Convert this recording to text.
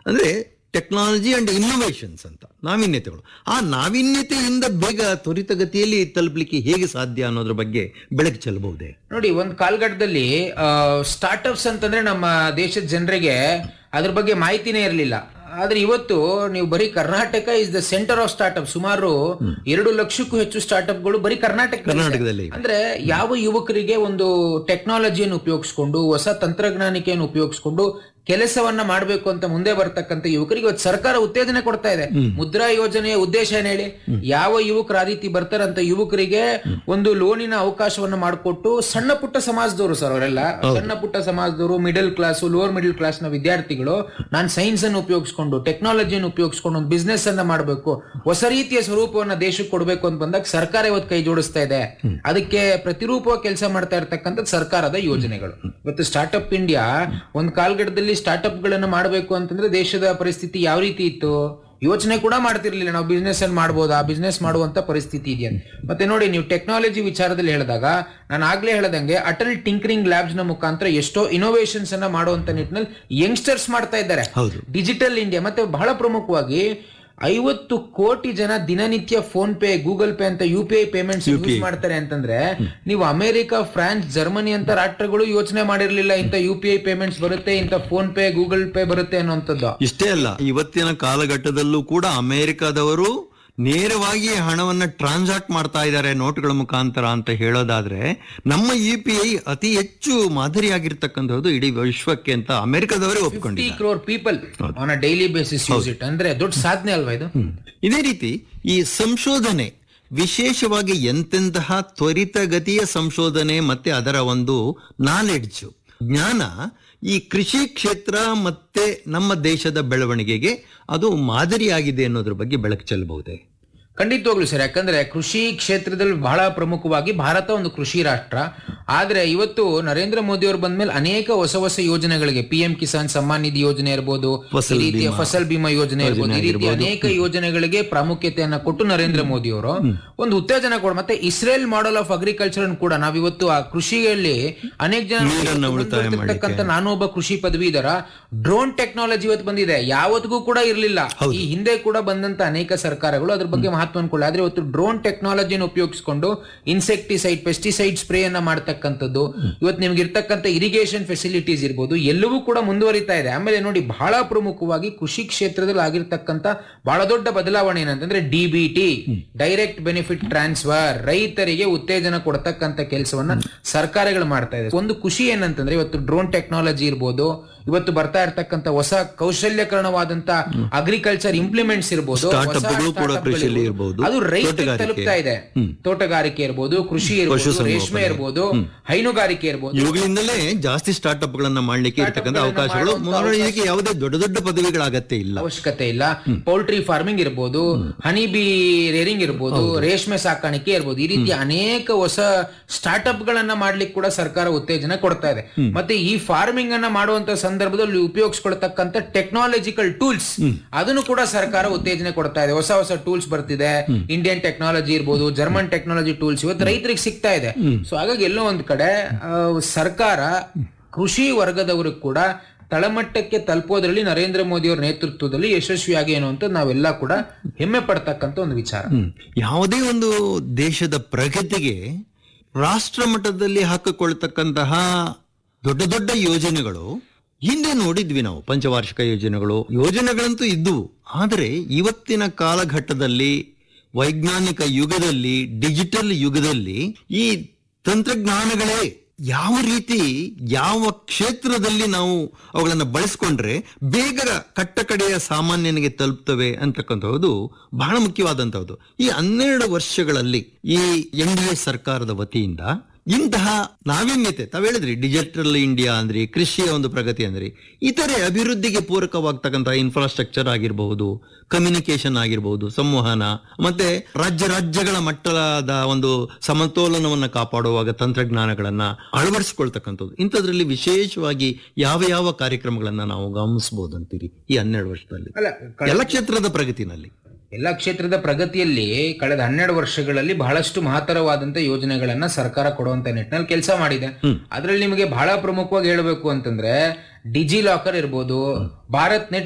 ಅಂದ್ರೆ technology and innovations ಅಂತ ನಾವೀನ್ಯತೆಗಳು ಆ ನಾವೀನ್ಯತೆಯಿಂದ ಬೇಗ ತ್ವರಿತಗತಿಯಲ್ಲಿ ತಲುಪಲಿಕ್ಕೆ ಹೇಗೆ ಸಾಧ್ಯ ಅನ್ನೋದ್ರ ಬಗ್ಗೆ ಬೆಳಕು ಚೆಲ್ಲಬಹುದೇ ನೋಡಿ ಒಂದ್ ಕಾಲ್ಘಟ್ಟದಲ್ಲಿ ಸ್ಟಾರ್ಟ್ಅಪ್ಸ್ ಅಂತಂದ್ರೆ ನಮ್ಮ ದೇಶದ ಜನರಿಗೆ ಅದ್ರ ಬಗ್ಗೆ ಮಾಹಿತಿನೇ ಇರಲಿಲ್ಲ ಆದ್ರೆ ಇವತ್ತು ನೀವು ಬರೀ Karnataka is the centre of startup ಸುಮಾರು ಎರಡು ಲಕ್ಷಕ್ಕೂ ಹೆಚ್ಚು ಸ್ಟಾರ್ಟ್ಅಪ್ಗಳು ಬರೀ ಕರ್ನಾಟಕ ಕರ್ನಾಟಕದಲ್ಲಿ ಇವೆ. ಅಂದ್ರೆ ಯಾವ ಯುವಕರಿಗೆ ಒಂದು ಟೆಕ್ನಾಲಜಿಯನ್ನು ಉಪಯೋಗಿಸ್ಕೊಂಡು ಹೊಸ ತಂತ್ರಜ್ಞಾನಿಕೆಯನ್ನು ಉಪಯೋಗಿಸ್ಕೊಂಡು ಕೆಲಸವನ್ನ ಮಾಡಬೇಕು ಅಂತ ಮುಂದೆ ಬರ್ತಕ್ಕಂಥ ಯುವಕರಿಗೆ ಇವತ್ತು ಸರ್ಕಾರ ಉತ್ತೇಜನ ಕೊಡ್ತಾ ಇದೆ ಮುದ್ರಾ ಯೋಜನೆಯ ಉದ್ದೇಶ ಏನ್ ಹೇಳಿ ಯಾವ ಯುವಕರು ಆ ರೀತಿ ಬರ್ತಾರಂತ ಯುವಕರಿಗೆ ಒಂದು ಲೋನಿನ ಅವಕಾಶವನ್ನ ಮಾಡಿಕೊಟ್ಟು ಸಣ್ಣ ಪುಟ್ಟ ಸಮಾಜದವರು ಸರ್ ಅವರೆಲ್ಲ ಸಣ್ಣ ಪುಟ್ಟ ಸಮಾಜದವರು middle class lower middle class ನ ವಿದ್ಯಾರ್ಥಿಗಳು ನಾನು ಸೈನ್ಸ್ ಅನ್ನು ಉಪಯೋಗಿಸ್ಕೊಂಡು ಟೆಕ್ನಾಲಜಿಯನ್ನು ಉಪಯೋಗಿಸ್ಕೊಂಡು ಒಂದು ಬಿಸ್ನೆಸ್ ಅನ್ನ ಮಾಡಬೇಕು ಹೊಸ ರೀತಿಯ ಸ್ವರೂಪವನ್ನ ದೇಶಕ್ಕೆ ಕೊಡಬೇಕು ಅಂತ ಬಂದಾಗ ಸರ್ಕಾರ ಇವತ್ತು ಕೈ ಜೋಡಿಸ್ತಾ ಇದೆ ಅದಕ್ಕೆ ಪ್ರತಿರೂಪವಾಗಿ ಕೆಲಸ ಮಾಡ್ತಾ ಇರ್ತಕ್ಕಂಥದ್ದು ಸರ್ಕಾರದ ಯೋಜನೆಗಳು ಇವತ್ತು ಸ್ಟಾರ್ಟ್ಅಪ್ ಇಂಡಿಯಾ ಒಂದ್ ಕಾಲ್ಗಡದಲ್ಲಿ ಸ್ಟಾರ್ಟ್ಅಪ್ ಗಳನ್ನ ಮಾಡಬೇಕು ಅಂತಂದ್ರೆ ದೇಶದ ಪರಿಸ್ಥಿತಿ ಯಾವ ರೀತಿ ಇತ್ತು ಯೋಚನೆ ಕೂಡ ಮಾಡ್ತಿರ್ಲಿಲ್ಲ ನಾವು ಬಿಸ್ನೆಸ್ ಅನ್ನು ಮಾಡ್ಬೋದಾ ಬಿಸ್ನೆಸ್ ಮಾಡುವಂತ ಪರಿಸ್ಥಿತಿ ಇದೆಯಾ ಮತ್ತೆ ನೋಡಿ ನೀವು ಟೆಕ್ನಾಲಜಿ ವಿಚಾರದಲ್ಲಿ ಹೇಳಿದಾಗ ನಾನು ಆಗ್ಲೇ ಹೇಳ್ದಂಗೆ ಅಟಲ್ ಟಿಂಕರಿಂಗ್ ಲ್ಯಾಬ್ಸ್ ನ ಮುಖಾಂತರ ಎಷ್ಟೋ ಇನೋವೇಷನ್ಸ್ ಅನ್ನ ಮಾಡುವಂತ ನಿಟ್ಟಿನಲ್ಲಿ ಯಂಗ್ಸ್ಟರ್ಸ್ ಮಾಡ್ತಾ ಇದ್ದಾರೆ ಹೌದು. ಡಿಜಿಟಲ್ ಇಂಡಿಯಾ ಮತ್ತೆ ಬಹಳ ಪ್ರಮುಖವಾಗಿ ಐವತ್ತು ಕೋಟಿ ಜನ ದಿನನಿತ್ಯ ಫೋನ್ ಪೇ ಗೂಗಲ್ ಪೇ ಅಂತ U P I payments use ಮಾಡ್ತಾರೆ ಅಂತಂದ್ರೆ ನೀವು ಅಮೆರಿಕ ಫ್ರಾನ್ಸ್ ಜರ್ಮನಿ ಅಂತ ರಾಷ್ಟ್ರಗಳು ಯೋಚನೆ ಮಾಡಿರ್ಲಿಲ್ಲ ಇಂಥ ಯು ಪಿ ಐ ಪೇಮೆಂಟ್ಸ್ ಬರುತ್ತೆ ಇಂಥ ಫೋನ್ ಪೇ ಗೂಗಲ್ ಪೇ ಬರುತ್ತೆ ಅನ್ನುವಂಥದ್ದು ಇಷ್ಟೇ ಅಲ್ಲ ಇವತ್ತಿನ ಕಾಲಘಟ್ಟದಲ್ಲೂ ಕೂಡ ಅಮೆರಿಕದವರು ನೇರವಾಗಿ ಹಣವನ್ನ ಟ್ರಾನ್ಸಾಕ್ಟ್ ಮಾಡ್ತಾ ಇದ್ದಾರೆ ನೋಟ್ಗಳ ಮುಖಾಂತರ ಅಂತ ಹೇಳೋದಾದ್ರೆ ನಮ್ಮ ಯು ಪಿ ಐ ಅತಿ ಹೆಚ್ಚು ಮಾದರಿಯಾಗಿರ್ತಕ್ಕಂಥದ್ದು ಇಡೀ ವಿಶ್ವಕ್ಕೆ ಅಂತ ಅಮೆರಿಕದವರೇ ಫಿಫ್ಟಿ ಒಪ್ಕೊಂಡಿದ್ದಾರೆ crore people on a daily basis use it ಅಂದ್ರೆ ದೊಡ್ಡ ಸಾಧನೆ ಅಲ್ವಾ ಇದು ಇದೇ ರೀತಿ ಈ ಸಂಶೋಧನೆ ವಿಶೇಷವಾಗಿ ಎಂತೆಂತಹ ತ್ವರಿತಗತಿಯ ಸಂಶೋಧನೆ ಮತ್ತೆ ಅದರ ಒಂದು ನಾಲೆಡ್ಜ್ ಜ್ಞಾನ ಈ ಕೃಷಿ ಕ್ಷೇತ್ರ ಮತ್ತೆ ನಮ್ಮ ದೇಶದ ಬೆಳವಣಿಗೆಗೆ ಅದು ಮಾದರಿಯಾಗಿದೆ ಅನ್ನೋದ್ರ ಬಗ್ಗೆ ಬೆಳಕು ಚೆಲ್ಲಬಹುದೇ ಖಂಡಿತವಾಗ್ಲು ಸರ್ ಯಾಕಂದ್ರೆ ಕೃಷಿ ಕ್ಷೇತ್ರದಲ್ಲಿ ಬಹಳ ಪ್ರಮುಖವಾಗಿ ಭಾರತ ಒಂದು ಕೃಷಿ ರಾಷ್ಟ್ರ ಆದ್ರೆ ಇವತ್ತು ನರೇಂದ್ರ ಮೋದಿ ಅವರು ಬಂದ್ಮೇಲೆ ಅನೇಕ ಹೊಸ ಹೊಸ ಯೋಜನೆಗಳಿಗೆ ಪಿ ಎಂ ಕಿಸಾನ್ ಸಮ್ಮಾನ್ ನಿಧಿ ಯೋಜನೆ ಇರ್ಬೋದು ಈ ರೀತಿಯ ಫಸಲ್ ಬಿಮಾ ಯೋಜನೆ ಇರ್ಬೋದು ಈ ರೀತಿ ಅನೇಕ ಯೋಜನೆಗಳಿಗೆ ಪ್ರಾಮುಖ್ಯತೆಯನ್ನ ಕೊಟ್ಟು ನರೇಂದ್ರ ಮೋದಿ ಅವರು ಒಂದು ಉತ್ತೇಜನ ಕೊಡ ಮತ್ತೆ ಇಸ್ರೇಲ್ ಮಾಡೆಲ್ ಆಫ್ ಅಗ್ರಿಕಲ್ಚರ್ ಕೂಡ ನಾವಿವತ್ತು ಆ ಕೃಷಿಯಲ್ಲಿ ಅನೇಕ ಜನ ನೀರನ್ನ ಉಳಿತಾಯ ಮುಂದುವರಿತಿರ್ತಕ್ಕಂಥ ನಾನು ಒಬ್ಬ ಕೃಷಿ ಪದವೀಧರ ಡ್ರೋನ್ ಟೆಕ್ನಾಲಜಿ ಇವತ್ತು ಬಂದಿದೆ ಯಾವತ್ತಿಗೂ ಕೂಡ ಇರಲಿಲ್ಲ ಈ ಹಿಂದೆ ಕೂಡ ಬಂದಂತ ಅನೇಕ ಸರ್ಕಾರಗಳು ಅದ್ರ ಬಗ್ಗೆ ಮಹತ್ವ ಅನ್ಕೊಳ್ಳಿ ಆದ್ರೆ ಇವತ್ತು ಡ್ರೋನ್ ಟೆಕ್ನಾಲಜಿಯನ್ನು ಉಪಯೋಗಿಸಿಕೊಂಡು ಇನ್ಸೆಕ್ಟಿಸೈಡ್ ಪೆಸ್ಟಿಸೈಡ್ ಸ್ಪ್ರೇ ಅನ್ನ ಮಾಡ್ತಕ್ಕಂಥದ್ದು ಇವತ್ತು ನಿಮ್ಗೆ ಇರ್ತಕ್ಕಂಥ ಇರಿಗೇಷನ್ ಫೆಸಿಲಿಟೀಸ್ ಇರ್ಬೋದು ಎಲ್ಲವೂ ಕೂಡ ಮುಂದುವರಿತಾ ಇದೆ ಆಮೇಲೆ ನೋಡಿ ಬಹಳ ಪ್ರಮುಖವಾಗಿ ಕೃಷಿ ಕ್ಷೇತ್ರದಲ್ಲಿ ಆಗಿರ್ತಕ್ಕಂಥ ಬಹಳ ದೊಡ್ಡ ಬದಲಾವಣೆ ಏನಂತಂದ್ರೆ D B T direct benefit transfer ರೈತರಿಗೆ ಉತ್ತೇಜನ ಕೊಡ್ತಕ್ಕಂಥ ಕೆಲಸವನ್ನ ಸರ್ಕಾರಗಳು ಮಾಡ್ತಾ ಇದೆ ಒಂದು ಖುಷಿ ಏನಂತಂದ್ರೆ ಇವತ್ತು ಡ್ರೋನ್ ಟೆಕ್ನಾಲಜಿ ಇರ್ಬೋದು ಇವತ್ತು ಬರ್ತಾ ಇರ್ತಕ್ಕಂಥ ಹೊಸ ಕೌಶಲ್ಯಕರಣವಾದಂತ ಅಗ್ರಿಕಲ್ಚರ್ ಇಂಪ್ಲಿಮೆಂಟ್ಸ್ ಇರ್ಬೋದು ಹೊಸ ಸ್ಟಾರ್ಟ್ಅಪ್ಗಳು ಕೂಡ startup ಗಳು ಕೃಷಿಯಲ್ಲಿ ಇರ್ಬೋದು. ಇರ್ಬೋದು. ಅದು ರೈತ ತೋಟಗಾರಿಕೆ. ತಲುಪ್ತಾ ಇದೆ ತೋಟಗಾರಿಕೆ ಇರ್ಬೋದು ಕೃಷಿ ಇರ್ಬೋದು ಪಶುಸಂಗೋಪನೆ. ರೇಷ್ಮೆ ಇರ್ಬೋದು ಹೈನುಗಾರಿಕೆ ಇರ್ಬೋದು ಇವುಗಳಿಂದಲೇ ಜಾಸ್ತಿ ಸ್ಟಾರ್ಟ್ಅಪ್ ಗಳನ್ನ ಮಾಡ್ಲಿಕ್ಕೆ ಇರ್ತಕ್ಕಂಥ ಅವಕಾಶಗಳು ಮೊದಲು ಇದಕ್ಕೆ ಯಾವುದೇ ದೊಡ್ಡ ದೊಡ್ಡ ಪದವಿಗಳ ಅಗತ್ಯ ಇಲ್ಲ ಅವಶ್ಯಕತೆ ಇಲ್ಲ ಪೌಲ್ಟ್ರಿ ಫಾರ್ಮಿಂಗ್ ಇರ್ಬೋದು ಹನಿ ಬಿ ರೇರಿಂಗ್ ಇರ್ಬೋದು ರೇಷ್ಮೆ ಸಾಕಾಣಿಕೆ ಇರ್ಬೋದು ಈ ರೀತಿ ಅನೇಕ ಹೊಸ ಸ್ಟಾರ್ಟ್ಅಪ್ ಗಳನ್ನ ಮಾಡ್ಲಿಕ್ಕೆ ಕೂಡ ಸರ್ಕಾರ ಉತ್ತೇಜನ ಕೊಡ್ತಾ ಇದೆ ಮತ್ತೆ ಈ ಫಾರ್ಮಿಂಗ್ ಅನ್ನ ಮಾಡುವಂತ ಸಂದರ್ಭದಲ್ಲಿ ಉಪಯೋಗಿಸ್ಕೊಳ್ತಕ್ಕಂಥ ಟೆಕ್ನಾಲಜಿಕಲ್ ಟೂಲ್ಸ್ ಅದನ್ನು ಕೂಡ ಸರ್ಕಾರ ಉತ್ತೇಜನ ಕೊಡ್ತಾ ಇದೆ ಹೊಸ ಹೊಸ ಟೂಲ್ಸ್ ಬರ್ತಿದೆ ಇಂಡಿಯನ್ ಟೆಕ್ನಾಲಜಿ ಇರ್ಬೋದು ಜರ್ಮನ್ ಟೆಕ್ನಾಲಜಿ ಟೂಲ್ಸ್ ಇವತ್ತು ರೈತರಿಗೆ ಸಿಗ್ತಾ ಇದೆ ಸೊ ಹಾಗಾಗಿ ಎಲ್ಲೋ ಒಂದ್ ಕಡೆ ಆ, ಸರ್ಕಾರ ಕೃಷಿ ವರ್ಗದವರು ಕೂಡ ತಳಮಟ್ಟಕ್ಕೆ ತಲುಪೋದ್ರಲ್ಲಿ ನರೇಂದ್ರ ಮೋದಿ ಅವರ ನೇತೃತ್ವದಲ್ಲಿ ಯಶಸ್ವಿಯಾಗಿ ಅನ್ನುವಂಥದ್ದು ನಾವೆಲ್ಲ ಕೂಡ ಹೆಮ್ಮೆ ಪಡ್ತಕ್ಕಂಥ ಒಂದು ವಿಚಾರ ಹ್ಮ್. ಯಾವುದೇ ಒಂದು ದೇಶದ ಪ್ರಗತಿಗೆ ರಾಷ್ಟ್ರ ಮಟ್ಟದಲ್ಲಿ ಹಾಕಿಕೊಳ್ತಕ್ಕಂತಹ ದೊಡ್ಡ ದೊಡ್ಡ ಯೋಜನೆಗಳು ಹಿಂದೆ ನೋಡಿದ್ವಿ ನಾವು ಪಂಚವಾರ್ಷಿಕ ಯೋಜನೆಗಳು ಯೋಜನೆಗಳಂತೂ ಇದ್ದುವು ಆದರೆ ಇವತ್ತಿನ ಕಾಲಘಟ್ಟದಲ್ಲಿ ವೈಜ್ಞಾನಿಕ ಯುಗದಲ್ಲಿ ಡಿಜಿಟಲ್ ಯುಗದಲ್ಲಿ ಈ ತಂತ್ರಜ್ಞಾನಗಳೇ ಯಾವ ರೀತಿ ಯಾವ ಕ್ಷೇತ್ರದಲ್ಲಿ ನಾವು ಅವುಗಳನ್ನು ಬಳಸ್ಕೊಂಡ್ರೆ ಬೇಗ ಕಟ್ಟಕಡೆಯ ಸಾಮಾನ್ಯನಿಗೆ ತಲುಪ್ತವೆ ಅಂತಕ್ಕಂಥದ್ದು ಬಹಳ ಮುಖ್ಯವಾದಂತಹದ್ದು ಈ ಹನ್ನೆರಡು ವರ್ಷಗಳಲ್ಲಿ ಈ ಎನ್ ಡಿ ಎ ಸರ್ಕಾರದ ವತಿಯಿಂದ ಇಂತಹ ನಾವೀನ್ಯತೆ ತಾವ್ ಹೇಳಿದ್ರಿ ಡಿಜಿಟಲ್ ಇಂಡಿಯಾ ಅಂದ್ರಿ ಕೃಷಿಯ ಒಂದು ಪ್ರಗತಿ ಅಂದ್ರಿ ಇತರೆ ಅಭಿವೃದ್ಧಿಗೆ ಪೂರಕವಾಗ್ತಕ್ಕಂತಹ ಇನ್ಫ್ರಾಸ್ಟ್ರಕ್ಚರ್ ಆಗಿರಬಹುದು ಕಮ್ಯುನಿಕೇಶನ್ ಆಗಿರಬಹುದು ಸಂವಹನ ಮತ್ತೆ ರಾಜ್ಯ ರಾಜ್ಯಗಳ ಮಟ್ಟದ ಒಂದು ಸಮತೋಲನವನ್ನ ಕಾಪಾಡುವಾಗ ತಂತ್ರಜ್ಞಾನಗಳನ್ನ ಅಳವಡಿಸಿಕೊಳ್ತಕ್ಕಂಥದ್ದು ಇಂಥದ್ರಲ್ಲಿ ವಿಶೇಷವಾಗಿ ಯಾವ ಯಾವ ಕಾರ್ಯಕ್ರಮಗಳನ್ನ ನಾವು ಗಮನಿಸಬಹುದು ಅಂತೀರಿ ಈ ಹನ್ನೆರಡು ವರ್ಷದಲ್ಲಿ ಅಲ್ಲ ಎಲ್ಲ ಕ್ಷೇತ್ರದ ಪ್ರಗತಿನಲ್ಲಿ ಎಲ್ಲ ಕ್ಷೇತ್ರದ ಪ್ರಗತಿಯಲ್ಲಿ ಕಳೆದ ಹನ್ನೆರಡು ವರ್ಷಗಳಲ್ಲಿ ಬಹಳಷ್ಟು ಮಹತ್ತರವಾದಂತ ಯೋಜನೆಗಳನ್ನ ಸರ್ಕಾರ ಕೊಡುವಂತ ನಿಟ್ಟಿನಲ್ಲಿ ಕೆಲಸ ಮಾಡಿದೆ ಅದರಲ್ಲಿ ನಿಮಗೆ ಬಹಳ ಪ್ರಮುಖವಾಗಿ ಹೇಳಬೇಕು ಅಂತಂದ್ರೆ ಡಿಜಿ ಲಾಕರ್ ಇರ್ಬೋದು ಭಾರತ್ ನೆಟ್